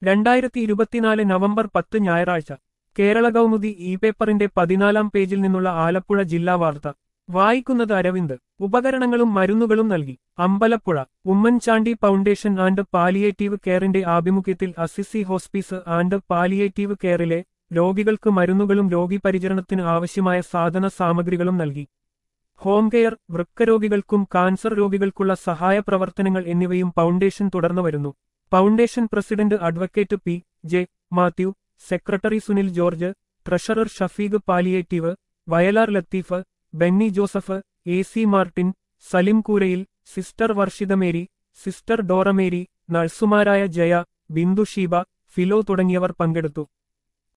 രണ്ടായിരത്തി ഇരുപത്തിനാല് നവംബർ പത്ത് ഞായറാഴ്ച കേരള കൗമുദി ഇ പേപ്പറിന്റെ പതിനാലാം പേജിൽ നിന്നുള്ള ആലപ്പുഴ ജില്ലാ വാർത്ത വായിക്കുന്നത് അരവിന്ദ് ഉപകരണങ്ങളും മരുന്നുകളും നൽകി Ambalappuzha Oommen Chandy foundation and palliative കെയറിന്റെ ആഭിമുഖ്യത്തിൽ അസിസി ഹോസ്പീസ് ആൻഡ് പാലിയേറ്റീവ് കെയറിലെ രോഗികൾക്ക് മരുന്നുകളും രോഗിപരിചരണത്തിന് ആവശ്യമായ സാധന സാമഗ്രികളും നൽകി ഹോം കെയർ വൃക്കരോഗികൾക്കും കാൻസർ രോഗികൾക്കുള്ള സഹായ പ്രവർത്തനങ്ങൾ എന്നിവയും ഫൗണ്ടേഷൻ തുടർന്നു വരുന്നു foundation president advocate P J Mathew secretary Sunil George treasurer Shafeeq palliative Vayalar Latheef Benny Joseph A C Martin Salim കൂരയിൽ സിസ്റ്റർ വർഷിതമേരി സിസ്റ്റർ ഡോറമേരി നഴ്സുമാരായ ജയ ബിന്ദു ഷീബ ഫിലോ തുടങ്ങിയവർ പങ്കെടുത്തു